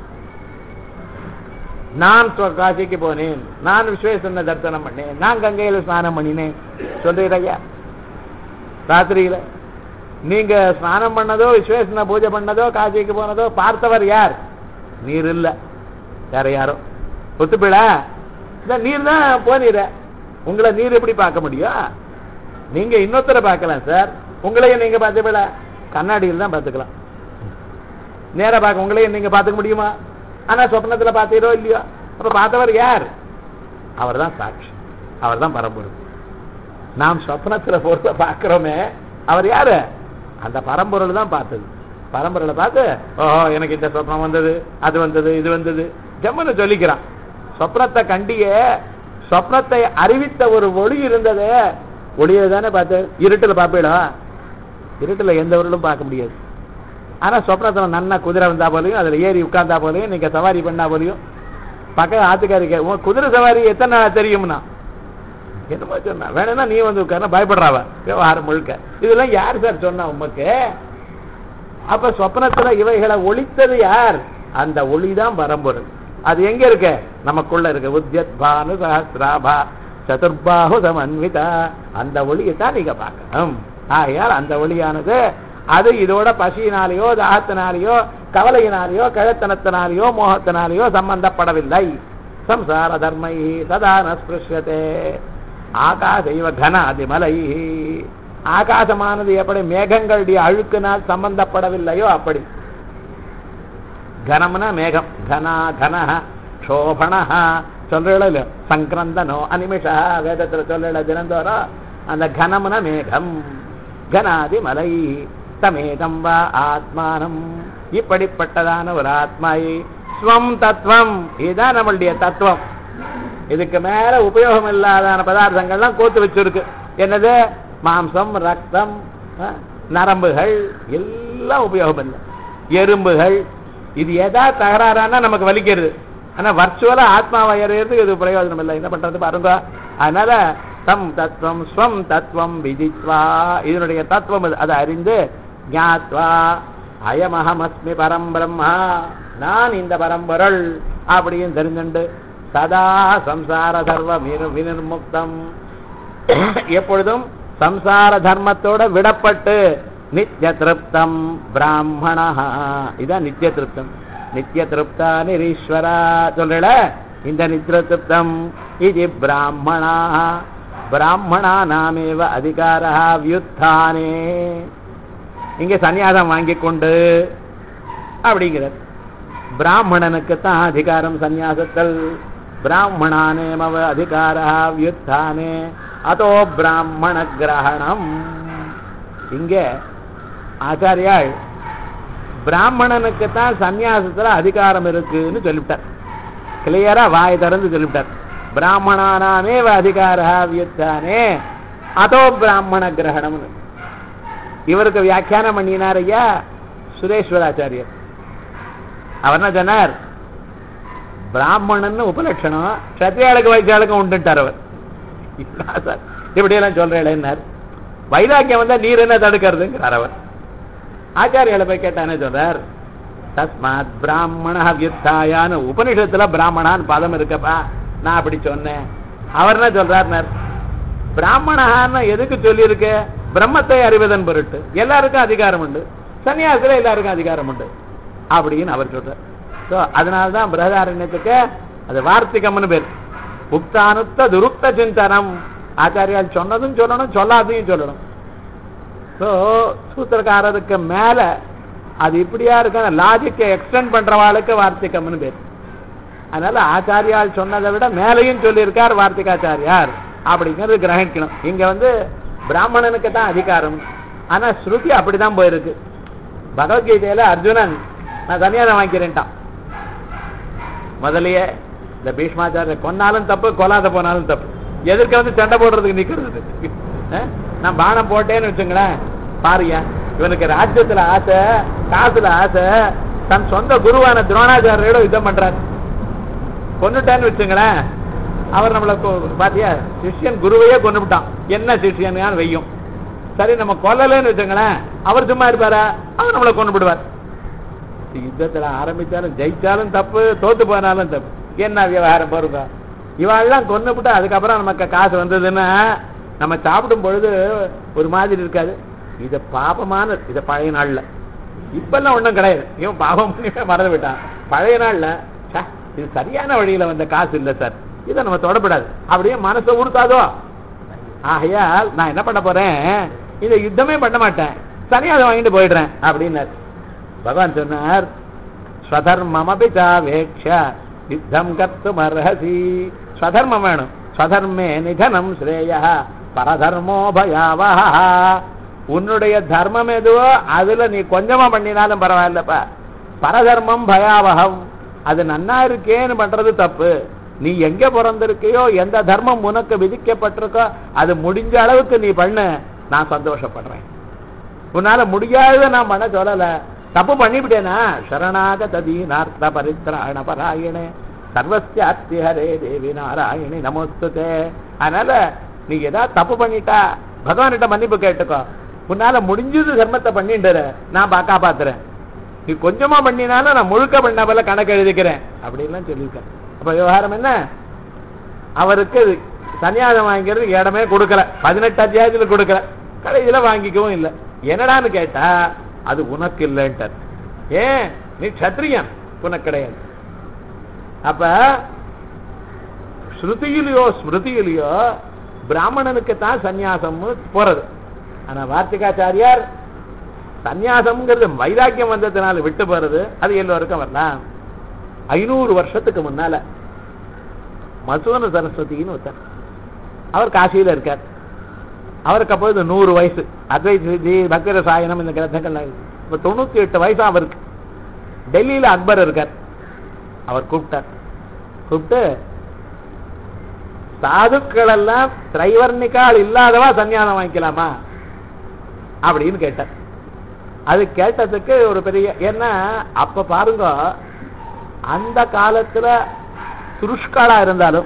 Speaker 1: நான் சொ- காசிக்கு போனேன் நான் விஸ்வேஸ்வரனை தரிசனம் பண்ணேன் நான் கங்கையில ஸ்நானம் பண்ணினேன் சொல்றீரையா ராத்திரியில நீங்க ஸ்நானம் பண்ணதோ விஸ்வேஸ்வரனை பூஜை பண்ணதோ காசிக்கு போனதோ பார்த்தவர் யார் நீர் இல்ல வேற யாரோ ஒத்துப்பிட இந்த நீர் தான் போனீர உங்களை நீர் எப்படி பார்க்க முடியும் நீங்க இன்னொருத்தரை பார்க்கலாம் சார் உங்களையும் நீங்க பார்த்துப்பிட கண்ணாடியில் தான் பார்த்துக்கலாம் நேரா பார்க்க உங்களையும் நீங்க பார்த்துக்க முடியுமா ஆனா சொப்னத்துல பார்த்தீரோ இல்லையோ அப்ப பார்த்தவர் யார் அவர்தான் சாட்சி அவர்தான் பரம்பொருள் நாம் சொப்னத்துல பொருளை பார்க்கிறோமே அவர் யாரு அந்த பரம்பொருள் தான் பார்த்தது பரம்பரையில பார்த்து ஓஹோ எனக்கு இந்த சொப்னம் வந்தது அது வந்தது இது வந்தது ஜம்முன்னு சொல்லிக்கிறான் சொப்னத்தை கண்டிய சொப்னத்தை அறிவித்த ஒரு ஒளி இருந்தது ஒளியை தானே பார்த்து இருட்டுல பார்ப்பீடா இருட்டுல எந்த ஊரிலும் பார்க்க முடியாது ஆனா சொப்னத்துல நன்னா குதிரை வந்தா போலையும் அதுல ஏறி உட்கார்ந்தா போலையும் நீங்க சவாரி பண்ணா போலையும் பக்கம் ஆத்துக்காரிக்க உன் குதிரை சவாரி எத்தனை நாள் தெரியும்னா என்னமோ சொன்னா வேணும்னா நீ வந்து உட்கார பயப்படுறாவ விவகாரம் முழுக்க இதெல்லாம் யார் சார் சொன்னா உமக்கு அப்ப சொப்னத்துல இவைகளை ஒழித்தது யார் அந்த ஒளிதான் பரம்பொருள் அது எங்க இருக்கு நமக்குள்ள இருக்கு உத்யத் பானு சஹசிராபா சதுர்பாஹு சமன்விதா அந்த ஒளியை தான் நீங்க பார்க்கணும் ஆகையால் அந்த ஒளியானது அது இதோட பசியினாலேயோ தாகத்தினாலேயோ கவலையினாலேயோ கிழத்தனத்தினாலேயோ மோகத்தினாலேயோ சம்பந்தப்படவில்லை சம்சார தர்மை சதா நஸ்பிருஷ்யத்தே ஆகாசைவ கனாதி மலை ஆகாசமானது எப்படி மேகங்களுடைய அழுக்கினால் சம்பந்தப்படவில்லையோ அப்படி கனம்னா மேகம் கனா கன க்ஷோபண சொல்றீங்களோ இல்லையோ சங்கிரந்தனோ அனிமிஷா வேதத்துல சொல்றீங்கள தினந்தோறும் அந்த கனம்னா மேகம் கனாதி மலை சமேதம் வா ஆத்மானம் இப்படிப்பட்டதான ஒரு ஆத்மாயை ஸ்வம் தத்துவம் இதுதான் நம்மளுடைய தத்துவம் இதுக்கு மேல உபயோகம் இல்லாதான பதார்த்தங்கள்லாம் கோத்து வச்சிருக்கு என்னது மாம்சம் ரத்தம் அஹ், நரம்புகள் எல்லாம் உபயோகம் இல்லை எறும்புகள் இது எதா தகராறானா நமக்கு வலிக்கிறது ஆனா வர்ச்சுவலா ஆத்மாவை அறியறதுக்கு இது பிரயோஜனம் இல்லை என்ன பண்றது பாருங்க அதனால தம் தத்துவம் ஸ்வம் தத்துவம் விதித்வா இதனுடைய தத்துவம் இது. அதை அறிந்து ஞாத்வா அயமஹமஸ்மி பரம் பிரம்மா நான் இந்த பரம்பொருள் அப்படின்னு தெரிஞ்சுண்டு சதா சம்சார சர்வ வினிர்முக்தம் எப்பொழுதும் சம்சார தர்மத்தோட விடப்பட்டு நித்திய திருப்தம் பிராமணா இதான் நித்திய திருப்தம் நித்திய திருப்தா நிரீஸ்வரா சொல்றல இந்த நித்திய திருப்தம் இது பிராமணா பிராமணா நாமேவ அதிகார வியுத்தானே இங்க சன்னியாசம் வாங்கி கொண்டு அப்படிங்கிறார் பிராமணனுக்கு தான் அதிகாரம் சந்நியாசத்தில் பிராமணானே மவ அதிகார வியுத்தானே அதோ பிராமண கிரகணம் இங்க ஆச்சாரியாள் பிராமணனுக்கு தான் சந்நியாசத்துல அதிகாரம் இருக்குன்னு சொல்லிவிட்டார் கிளியரா வாய் திறந்து சொல்லிவிட்டார் பிராமணானாமே அதிகார வியுத்தானே அதோ பிராமண கிரகணம்னு இவருக்கு வியாக்கியானம் பண்ணினார் ஐயா சுரேஸ்வராச்சாரியர் அவர் என்ன சொன்னார் பிராமணன் உபலட்சணம் சத்திரியாளுக்கு வைத்தியாளுக்கும் உண்டுட்டார் அவர் என்ன சார் இப்படியெல்லாம் சொல்றேன் வைராக்கியம் வந்தா நீர் என்ன தடுக்கிறதுங்கிறார் அவர் ஆச்சாரியால போய் கேட்டானே சொல்றார் தஸ்மாத் பிராமண வியுத்தாயான்னு உபனிஷத்துல பிராமணான்னு பதம் இருக்கப்பா நான் அப்படி சொன்னேன் அவர் என்ன சொல்றாருனார் பிராமணான்னு எதுக்கு சொல்லியிருக்கு பிரம்மத்தை அறிவதன் பொருட்டு எல்லாருக்கும் அதிகாரம் உண்டு சன்னியாசத்துல எல்லாருக்கும் அதிகாரம் உண்டு அப்படின்னு அவர் சொல்றார் ஸோ அதனால்தான் பிரகதாரண்யத்துக்கு அது வார்த்திகம்னு பேர் உக்தானுத்த துருக்த சிந்தனம் ஆச்சாரியால் சொன்னதும் சொல்லணும் சொல்லாதையும் சொல்லணும் ஸோ சூத்திரக்காரருக்கு மேல அது இப்படியா இருக்க லாஜிக்கை எக்ஸ்டெண்ட் பண்றவாளுக்கு வார்த்திகம்னு பேர் அதனால ஆச்சாரியால் சொன்னதை விட மேலையும் சொல்லியிருக்கார் வார்த்திகாச்சாரியார் அப்படிங்கிறது கிரகிக்கணும் இங்க வந்து பிராமணனுக்கு தான் அதிகாரம் ஆனா ஸ்ருதி அப்படிதான் போயிருக்கு பகவத்கீதையில அர்ஜுனன் நான் சன்னியாசம் வாங்கிக்கிறேன்ட்டான் முதல்லயே இந்த பீஷ்மாச்சாரிய கொன்னாலும் தப்பு கொல்லாத போனாலும் தப்பு எதிர்க்க வந்து சண்டை போடுறதுக்கு நிக்கிறது அஹ்? நான் பானம் போட்டேன்னு வச்சுங்களேன் பாருங்க இவனுக்கு ராஜ்யத்துல ஆசை காசுல ஆசை தன் சொந்த குருவான துரோணாச்சாரியோட யுத்தம் பண்றாரு கொன்னுட்டேன்னு வச்சுங்களேன் அவர் நம்மளை கொ- பாத்தியா சிஷ்யன் குருவையே கொன்னுவிட்டான் என்ன சிஷ்யன் வெய்யும் சரி நம்ம கொல்லலைன்னு வச்சுங்களேன் அவர் சும்மா இருப்பாரா அவர் நம்மளை கொண்டு விடுவார் யுத்தத்துல ஆரம்பிச்சாலும் ஜெயிச்சாலும் தப்பு தோத்து போனாலும் தப்பு என்ன விவகாரம் பாருங்க இவாள்லாம் கொன்னுபிட்டு அதுக்கப்புறம் நமக்கு காசு வந்ததுன்னா நம்ம சாப்பிடும் பொழுது ஒரு மாதிரி இருக்காது இது பாபமான இது பழைய நாள்ல இப்பெல்லாம் ஒண்ணும் கிடையாது இவன் பாவம் பண்ணியே மறந்து விட்டான் பழைய நாள்ல ச்சே, இது சரியான வழியில வந்த காசு இல்ல சார் இதை நம்ம தொடப்படாது அப்படியே மனசை உறுத்தாதோ ஆகையால் நான் என்ன பண்ண போறேன் இதை யுத்தமே பண்ண மாட்டேன் சன்னியாசம் வாங்கிட்டு போயிடுறேன் அப்படின்னார் பகவான் சொன்னார் ஸ்வதர்மமபி சாவேக்ஷ யுத்தம் கர்த்தும் அர்ஹசி ஸ்வதர்மம் வேணும் ஸ்வதர்மே நிதனம் ஸ்ரேய பரதர்மோ பயாவஹ உன்னுடைய தர்மம் எதுவோ அதுல நீ கொஞ்சமா பண்ணினாலும் பரவாயில்லப்பா பரதர்மம் பயாவகம் அது நன்னா இருக்கேன்னு பண்றது தப்பு நீ எங்க பிறந்திருக்கையோ எந்த தர்மம் உனக்கு விதிக்கப்பட்டிருக்கோ அது முடிஞ்ச அளவுக்கு நீ பண்ணு நான் சந்தோஷப்படுறேன் உன்னால முடியாததை நான் பண்ண சொல்லல தப்பு பண்ணிவிட்டேனா சரணாக ததீனார்த்த பரித்ராண பராயணே சர்வஸ்யாத்தி ஹரே தேவி நாராயணி நமஸ்துதே அதனால நீ ஏதாவது தப்பு பண்ணிட்டா பகவான்கிட்ட மன்னிப்பு கேட்டுக்கோ உன்னால முடிஞ்சது தர்மத்தை பண்ணிட்டு நான் பாக்கா பாத்துறேன் நீ கொஞ்சமா பண்ணினாலும் நான் முழுக்க பண்ண போல கணக்கு எழுதிக்கிறேன் அப்படின்லாம் சொல்லியிருக்கேன் அப்ப விவகாரம் என்ன அவருக்கு சன்னியாசம் வாங்கிக்கிறது இடமே கொடுக்கல பதினெட்டு அத்தியாயத்துல கொடுக்கல கடைசியில வாங்கிக்கவும் இல்லை என்னடான்னு கேட்டா அது உனக்கு இல்லைன்ட்டார் ஏன் நீ சத்திரியன் உனக்கு கிடையாது அப்ப ஸ்ருதியிலையோ ஸ்மிருதியிலையோ பிராமணனுக்கு தான் சந்நியாசம் போறது ஆனா வார்த்திகாச்சாரியார் சந்நியாசம்ங்கிறது வைராக்கியம் வந்ததுனால விட்டு போறது அது எல்லோருக்கும் வரலாம் ஐநூறு வருஷத்துக்கு முன்னால மசூன சரஸ்வதின்னு ஒருத்தர் அவர் காசியில இருக்கார் அவருக்கு அப்போது நூறு வயசு அத்வைதி பக்தர சாயனம் இந்த கிரந்தங்கள்லாம் இருக்கு. இப்ப தொண்ணூத்தி எட்டு வயசு அவருக்கு டெல்லியில அக்பர் இருக்கார் அவர் கூப்பிட்டார் கூப்பிட்டு சாதுக்கள் எல்லாம் திரைவர்ணிக்கால் இல்லாதவா சன்னியாசம் வாங்கிக்கலாமா அப்படின்னு கேட்டார் அது கேட்டதுக்கு ஒரு பெரிய ஏன்னா அப்ப பாருங்க அந்த காலத்துல துருஷ்காலா இருந்தாலும்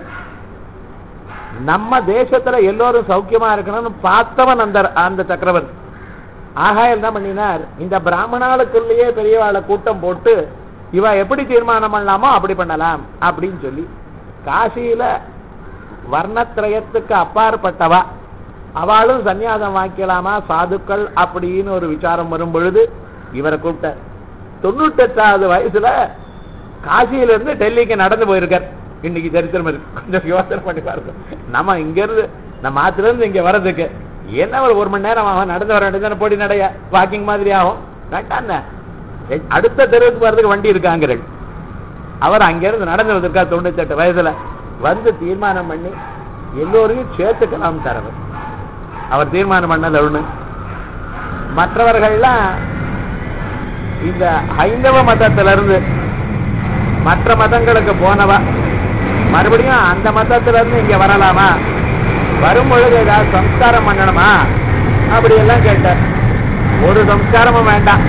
Speaker 1: நம்ம தேசத்துல எல்லோரும் சௌக்கியமா இருக்கணும்னு பார்த்தவன் அந்த அந்த சக்கரவர்த்தி ஆகா என்ன பண்ணினார் இந்த பிராமணாளுக்குள்ளேயே பெரியவாளை கூட்டம் போட்டு இவ எப்படி தீர்மானம் பண்ணலாமோ அப்படி பண்ணலாம் அப்படின்னு சொல்லி காசியில வர்ணத்திரயத்துக்கு அப்பாற்பட்டவா அவளும் சந்நியாசம் வாங்கிக்கலாமா சாதுக்கள் அப்படின்னு ஒரு விசாரம் வரும் பொழுது இவரை கூப்பிட்டார் தொண்ணூத்தெட்டாவது வயசுல காசியில இருந்து டெல்லிக்கு நடந்து போயிருக்கார் இன்னைக்கு சரித்திரம் இருக்கு கொஞ்சம் யோசனை பண்ணி பாருங்க நம்ம இங்க இருந்து நம்ம ஆத்துல இருந்து இங்க வர்றதுக்கு என்ன ஒரு ஒரு மணி நேரம் ஆகும் நடந்து வர வேண்டியது போடி நடைய வாக்கிங் மாதிரி ஆகும் வேண்டாம் அடுத்த தெருவுக்கு வர்றதுக்கு வண்டி இருக்காங்கிறள் அவர் அங்கிருந்து நடந்து வந்திருக்கா தொண்ணூத்தி எட்டு வயசுல வந்து தீர்மானம் பண்ணி எல்லோரையும் சேர்த்துக்கலாம் தரவர் அவர் தீர்மானம் பண்ணது ஒண்ணு மற்றவர்கள்லாம் இந்த ஹைந்தவ மதத்திலிருந்து மற்ற மதங்களுக்கு போனவா மறுபடியும் அந்த மதத்துல இருந்து இங்க வரலாமா வரும் பொழுது ஏதாவது சம்ஸ்காரம் பண்ணணுமா அப்படி எல்லாம் கேட்டார் ஒரு சம்ஸ்காரமும் வேண்டாம்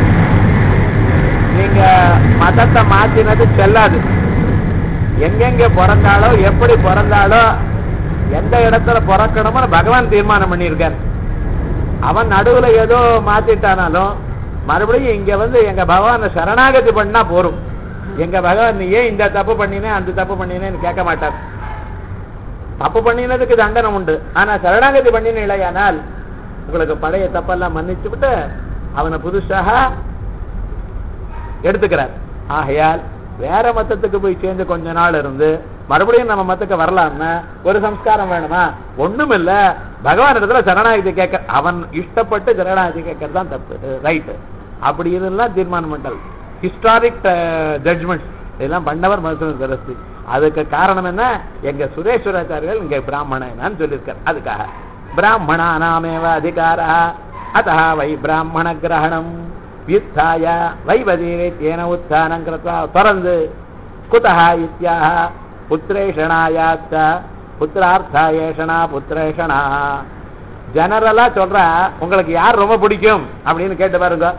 Speaker 1: நீங்க மதத்தை மாத்தினது செல்லாது எங்கெங்க பிறந்தாலோ எப்படி பிறந்தாலோ எந்த இடத்துல பிறக்கணுமோ பகவான் தீர்மானம் பண்ணியிருக்கார் அவன் நடுவுல ஏதோ மாத்திட்டானாலும் மறுபடியும் இங்க வந்து எங்க பகவானை சரணாகதி பண்ணா போரும் எங்க பகவான் நீ ஏன் இந்த தப்பு பண்ணினே அந்த தப்பு பண்ணினேன்னு கேட்க மாட்டார் தப்பு பண்ணினதுக்கு தண்டனை உண்டு ஆனா சரணாகதி பண்ணின இல்லையானால் உங்களுக்கு பழைய தப்பெல்லாம் மன்னிச்சு விட்டு அவனை புதுசாக எடுத்துக்கிறார் ஆகையால் வேற மத்தத்துக்கு போய் சேர்ந்து கொஞ்ச நாள் இருந்து மறுபடியும் நம்ம மத்துக்கு வரலாம்னா ஒரு சம்ஸ்காரம் வேணுமா ஒண்ணும் இல்ல பகவான் இடத்துல சரணாகதி கேட்க அவன் இஷ்டப்பட்டு சரணாகதி கேட்கறது தான் தப்பு ரைட் அப்படி இதெல்லாம் தீர்மானம் பண்ணல் ஹிஸ்டாரிக் ஜட்ஜ்மெண்ட் இதெல்லாம் பண்ணவர் மருத்துவ சரஸ்தி அதுக்கு காரணம் என்ன எங்க சுரேஸ்வராச்சாரியர்கள் இங்க பிராமணன் சொல்லியிருக்கார் அதுக்காக பிராமணா நாமேவ அதிகாரா அத்த வை பிராமண கிரகணம் வியுத்தாய வைவதீரேத்தியேன உத்தானம் கிருத்வா தொடர்ந்து குதः இத்தியாக புத்திரேஷணாயாச்ச புத்திரார்த்தா ஏஷணா புத்திரேஷணா ஜெனரலா சொல்ற உங்களுக்கு யார் ரொம்ப பிடிக்கும் அப்படின்னு கேட்டு பாருங்க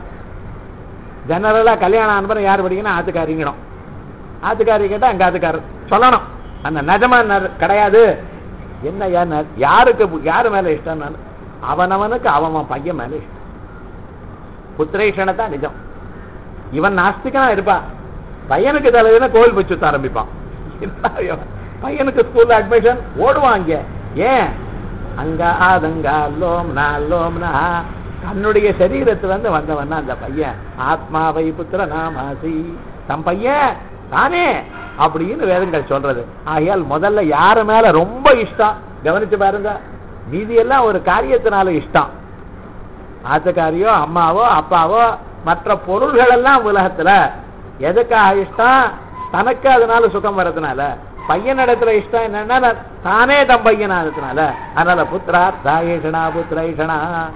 Speaker 1: ஜெனரலா கல்யாணம் அனுப்புறம் யார் பிடிக்கணும் ஆத்துக்காரிங்கணும் ஆத்துக்காரி கேட்டா அங்க ஆத்துக்காரர் சொல்லணும் அந்த நிஜமா ந- கிடையாது என்ன ஏன் யாருக்கு யாரு மேல இஷ்டம் அவனவனுக்கு அவன் பையன் மேல இஷ்டம் புத்திரேஷனை தான் நிஜம் இவன் நாஸ்திகனா இருப்பான் பையனுக்கு தலைவன கோவில் போய் சுத்த ஆரம்பிப்பான் என்ன இவன்? பையனுக்கு ஸ்கூல்ல அட்மிஷன் ஓடுவான் அங்க ஏன் அங்க ஆதங்கா லோம்னா லோம்னா தன்னுடைய சரீரத்துல இருந்து வந்தவன் அந்த பையன் ஆத்மாவை புத்திர நாமாசி தம் பையன் தானே அப்படின்னு வேதங்கள் சொல்றது ஆகையால் முதல்ல யாரு மேல ரொம்ப இஷ்டம் கவனிச்சு பாருங்க மீதி எல்லாம் ஒரு காரியத்தினால இஷ்டம் ஆத்துக்காரியோ அம்மாவோ அப்பாவோ மற்ற பொருள்கள் எல்லாம் உலகத்துல எதுக்காக இஷ்டம் தனக்கு அதனால சுகம் வர்றதுனால பையனிடத்துல இஷ்டம் என்னன்னா தானே தம் பையனாகிறதுனால அதனால புத்திரா தாயேஷனா புத்திரேஷனா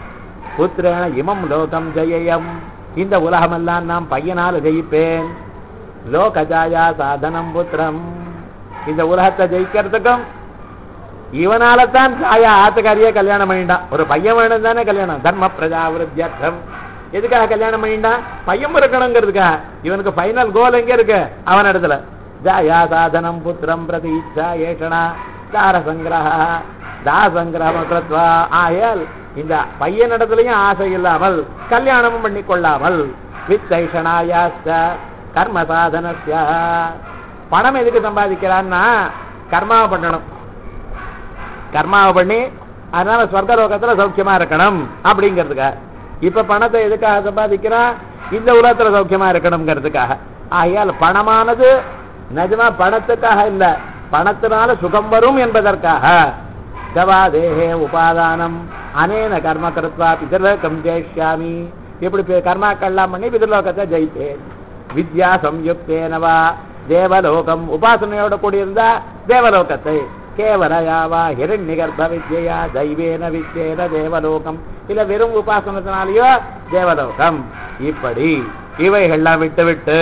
Speaker 1: புத்திரேன இமம் லோகம் ஜெயம் இந்த உலகமெல்லாம் நான் பையனால ஜெயிப்பேன் லோகஜாயா சாதனம் புத்திரம் இந்த உலகத்தை ஜெயிக்கிறதுக்கும் இவனால தான் தாயா ஆத்துக்காரியே கல்யாணம் பண்ணிட்டான் ஒரு பையன் வேணும் தானே கல்யாணம் தர்ம பிரஜா விருத்தியர்த்தம் எதுக்காக கல்யாணம் பண்ணிட்டான் பையன் இருக்கணுங்கிறதுக்காக இவனுக்கு ஃபைனல் கோல் எங்க இருக்கு அவன் இடத்துல ஜாயா சாதனம் புத்திரம் பிரதீட்சா ஏஷனா தார சங்கிரக தாசங்கிரகம் கிருத்வா ஆயல் இந்த பையன் இடத்துலயும் ஆசை இல்லாமல் கல்யாணமும் பண்ணி கொள்ளாமல் வித்தைஷனாயாச்ச கர்ம சாதனஸ்ய பணம் எதுக்கு சம்பாதிக்கிறான்னா கர்மாவை பண்ணணும் கர்மாவை பண்ணி அதனால ஸ்வர்கலோகத்துல சௌக்கியமா இருக்கணும் அப்படிங்கிறதுக்காக இப்ப பணத்தை எதுக்காக சம்பாதிக்கிறான் இந்த உலகத்துல சௌக்கியமா இருக்கணுங்கிறதுக்காக ஆகையால் பணமானது நிஜமா பணத்துக்காக இல்ல பணத்தினால சுகம் வரும் என்பதற்காக ஜவாதேகே உபாதானம் அனேன கர்ம கருத்வா பிதர்லோகம் ஜெயிஷ்யாமி இப்படி பி- கர்மாக்கள்லாம் பண்ணி பிதர்லோகத்தை ஜெயிப்பேன் வித்யா சம்யுக்தேனவா தேவலோகம் உபாசனையோட கூடியிருந்தா தேவலோகத்தை கேவலயாவா ஹிரண்ய கர்ப்ப வித்யா தெய்வேன வித்யேன தேவலோகம் இல்ல வெறும் உபாசனத்தினாலேயோ தேவலோகம் இப்படி இவைகள்லாம் விட்டு விட்டு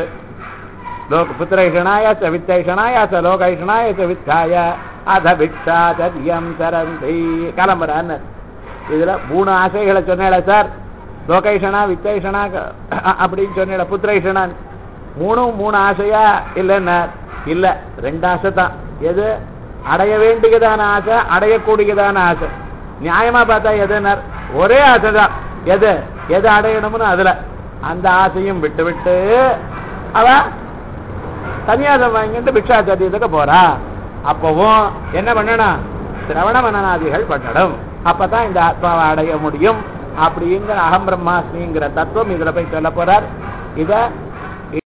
Speaker 1: லோக புத்திரைஷனாய ச வித்தைஷனாய ச லோகைஷனாய ச வித்தாய அத விட்டாச்சரியம் சரந்தி கிளம்புறான்னு இதுல மூணு ஆசைகளை சொன்னேல சார் லோகைஷனா வித்தைஷனா க- அப்படின்னு சொன்னேல புத்திரைஷனான் மூணும் மூணு ஆசையா இல்லைன்னா இல்ல ரெண்டு ஆசை தான் எது அடைய வேண்டியதான ஆசை அடையக்கூடியதான ஆசை நியாயமா பார்த்தா எதுனார் ஒரே ஆசை தான் எது எது அடையணும்னு அதுல அந்த ஆசையும் விட்டு விட்டு அவ சன்னியாசம் வாங்கிட்டு பிக்ஷாச்சரியத்துக்கு போறா அப்பவும் என்ன பண்ணணும் சிரவண மனநாதிகள் பண்ணணும் அப்பதான் இந்த ஆத்மாவை அடைய முடியும் அப்படிங்கிற அகம் பிரம்மாஸ்மிங்கிற தத்துவம் இதுல போய் சொல்ல போறார் இத